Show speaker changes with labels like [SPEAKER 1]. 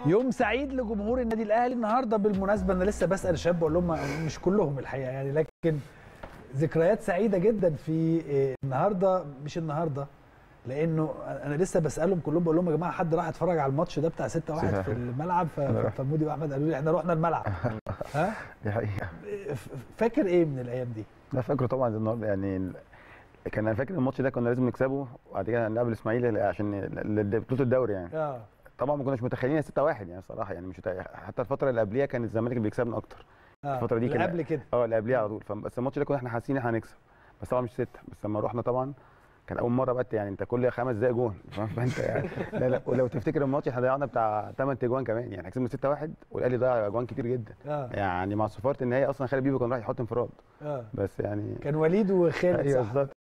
[SPEAKER 1] يوم سعيد لجمهور النادي الاهلي النهارده بالمناسبه انا لسه بسال الشباب بقول لهم مش كلهم الحقيقه يعني لكن ذكريات سعيده جدا في إيه، النهارده مش النهارده لانه انا لسه بسالهم كلهم بقول لهم يا جماعه حد راح اتفرج على الماتش ده بتاع 6 1 في الملعب ف-
[SPEAKER 2] أنا رحت.
[SPEAKER 1] فمودي واحمد قالوا لي احنا رحنا الملعب ها
[SPEAKER 2] دي حقيقه
[SPEAKER 1] ف- فاكر ايه من الايام دي
[SPEAKER 2] لا فاكره طبعا النهارده يعني ال- كان انا فاكر الماتش ده كنا لازم نكسبه وبعد كده نقابل الاسماعيلي عشان ال- ال- بطوله الدوري يعني
[SPEAKER 1] اه
[SPEAKER 2] طبعا ما كناش متخيلين 6 1 يعني صراحه يعني مش متخيل- حتى الفتره اللي قبليها كان الزمالك بيكسبنا اكتر
[SPEAKER 1] اه
[SPEAKER 2] الفترة دي
[SPEAKER 1] اللي
[SPEAKER 2] كان-
[SPEAKER 1] قبل كده
[SPEAKER 2] اه اللي قبليها على طول ف- بس الماتش ده كنا احنا حاسين ان احنا هنكسب بس طبعا مش سته بس لما رحنا طبعا كان اول مره بقى يعني انت كل خمس دقايق جون فاهم؟ فانت يعني لا لا ولو تفتكر الماتش احنا ضيعنا بتاع 8 اجوان كمان يعني كسبنا 6 1 والاهلي ضيع اجوان كتير جدا
[SPEAKER 1] اه
[SPEAKER 2] يعني مع صفاره النهائي اصلا خالد بيبو كان رايح يحط انفراد
[SPEAKER 1] اه
[SPEAKER 2] بس يعني
[SPEAKER 1] كان وليد وخالد
[SPEAKER 2] ايوه
[SPEAKER 1] صح
[SPEAKER 2] بالظبط